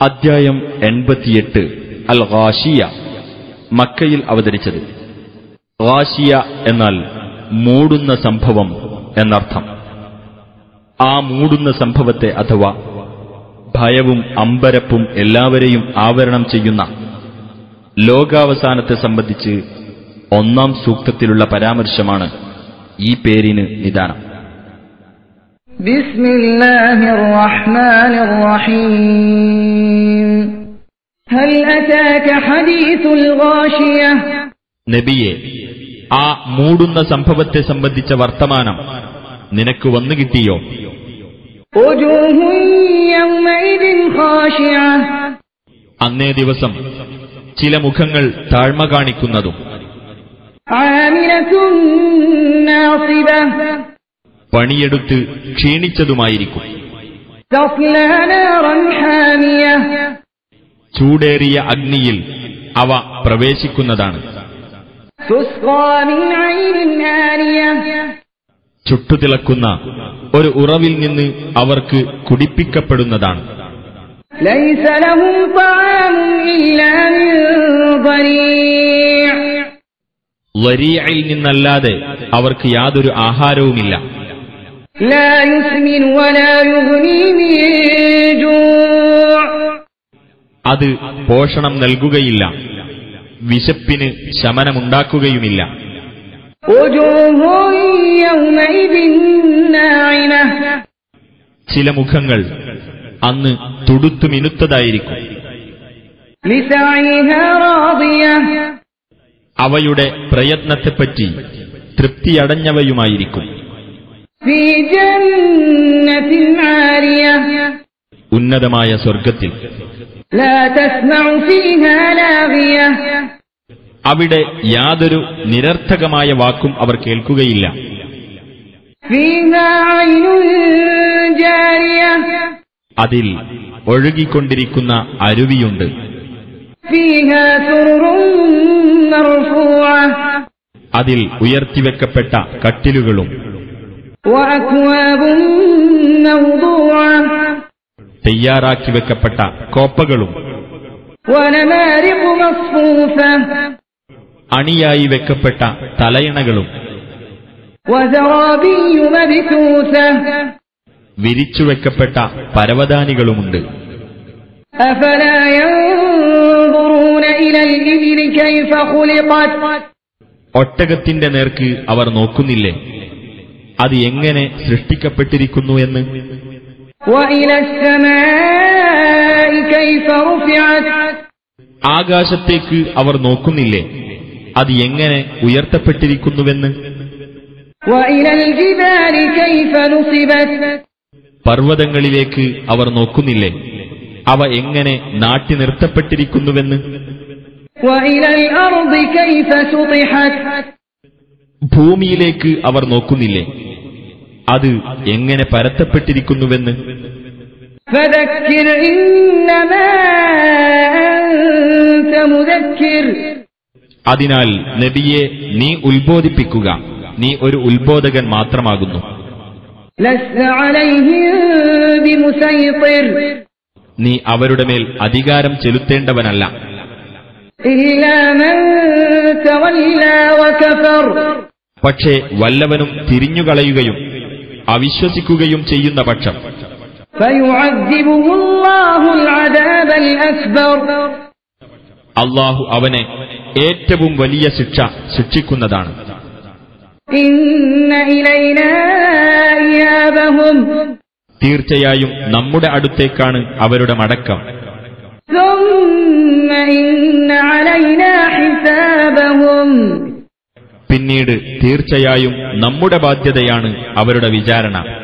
അദ്ധ്യായം എൺപത്തിയെട്ട് അൽ ഗാഷിയ മക്കയിൽ അവതരിച്ചത് ഗാഷിയ എന്നാൽ മൂടുന്ന സംഭവം എന്നർത്ഥം ആ മൂടുന്ന സംഭവത്തെ അഥവാ ഭയവും അമ്പരപ്പും എല്ലാവരെയും ആവരണം ചെയ്യുന്ന ലോകാവസാനത്തെ സംബന്ധിച്ച് ഒന്നാം സൂക്തത്തിലുള്ള പരാമർശമാണ് ഈ പേരിന് നിദാനം بسم الله الرحمن الرحيم هل أتاك حديث الغاشية നബിയെ ആ മൂടുന്ന സംഭവത്തെ സംബന്ധിച്ച വർത്തമാനം നിനക്ക് വന്നു കിട്ടിയോ وجوه يومئذ خاشعة അന്നേ ദിവസം ചില മുഖങ്ങൾ താഴ്മ കാണിക്കുന്നതും عاملة ناصبة പണിയെടുത്ത് ക്ഷീണിച്ചതുമായിരിക്കും تصلى نارا حامية ചൂടേറിയ അഗ്നിയിൽ അവ പ്രവേശിക്കുന്നതാണ് تسقى من عين آنية ചുട്ടുതിളക്കുന്ന ഒരു ഉറവിൽ നിന്ന് അവർക്ക് കുടിപ്പിക്കപ്പെടുന്നതാണ് ليس لهم طعام إلا من ضريع വരിയയിൽ നിന്നല്ലാതെ അവർക്ക് യാതൊരു ആഹാരവുമില്ല لا يسمن ولا يغني من جوع അത് പോഷണം നൽകുകയില്ല വിശപ്പിന് ശമനമുണ്ടാക്കുകയുമില്ല وجوه يومئذ ناعمة ചില മുഖങ്ങൾ അന്ന് തുടുത്തു മിനുത്തതായിരിക്കും لسعيها راضية അവയുടെ പ്രയത്നത്തെപ്പറ്റി തൃപ്തിയടഞ്ഞവയുമായിരിക്കും في جنة عالية ഉന്നതമായ സ്വർഗത്തിൽ لا تسمع فيها لاغية അവിടെ യാതൊരു നിരർത്ഥകമായ വാക്കും അവർ കേൾക്കുകയില്ല فيها عين جارية അതിൽ ഒഴുകിക്കൊണ്ടിരിക്കുന്ന അരുവിയുണ്ട് فيها سرر مرفوعة അതിൽ ഉയർത്തിവെക്കപ്പെട്ട കട്ടിലുകളും وأكواب موضوعة തയ്യാറാക്കി വെക്കപ്പെട്ട കോപ്പകളും ونمارق مصفوفة അണിയായി വെക്കപ്പെട്ട തലയിണകളും وزرابي مبثوثة വിരിച്ചുവെക്കപ്പെട്ട പരവതാനികളുമുണ്ട് أفلا ينظرون إلى الإبل كيف خلقت ഒട്ടകത്തിന്റെ നേർക്ക് അവർ നോക്കുന്നില്ലേ അത് എങ്ങനെ സൃഷ്ടിക്കപ്പെട്ടിരിക്കുന്നു എന്ന് وإلى السماء كيف رفعت ആകാശത്തേക്ക് അവർ നോക്കുന്നില്ലേ അത് എങ്ങനെ ഉയർത്തപ്പെട്ടിരിക്കുന്നുവെന്ന് وإلى الجبال كيف نصبت പർവ്വതങ്ങളിലേക്ക് അവർ നോക്കുന്നില്ലേ അവ എങ്ങനെ നാട്ടി നിർത്തപ്പെട്ടിരിക്കുന്നുവെന്ന് وإلى الأرض كيف سطحت ഭൂമിയിലേക്ക് അവർ നോക്കുന്നില്ലേ അത് എങ്ങനെ പരത്തപ്പെട്ടിരിക്കുന്നുവെന്ന് فذكر إنما أنت مذكر അതിനാൽ നബിയെ നീ ഉത്ബോധിപ്പിക്കുക നീ ഒരു ഉത്ബോധകൻ മാത്രമാകുന്നു لست عليهم بمسيطر നീ അവരുടെ മേൽ അധികാരം ചെലുത്തേണ്ടവനല്ല إلا من تولى وكفر പക്ഷേ വല്ലവനും തിരിഞ്ഞുകളയുകയും അവിശ്വസിക്കുകയും ചെയ്യുന്ന പക്ഷം فيعذبه الله العذاب الأكبر അള്ളാഹു അവനെ ഏറ്റവും വലിയ ശിക്ഷ ശിക്ഷിക്കുന്നതാണ് إن إلينا إيابهم തീർച്ചയായും നമ്മുടെ അടുത്തേക്കാണ് അവരുടെ മടക്കം ثم إن علينا حسابهم പിന്നീട് തീർച്ചയായും നമ്മുടെ ബാധ്യതയാണ് അവരുടെ വിചാരണ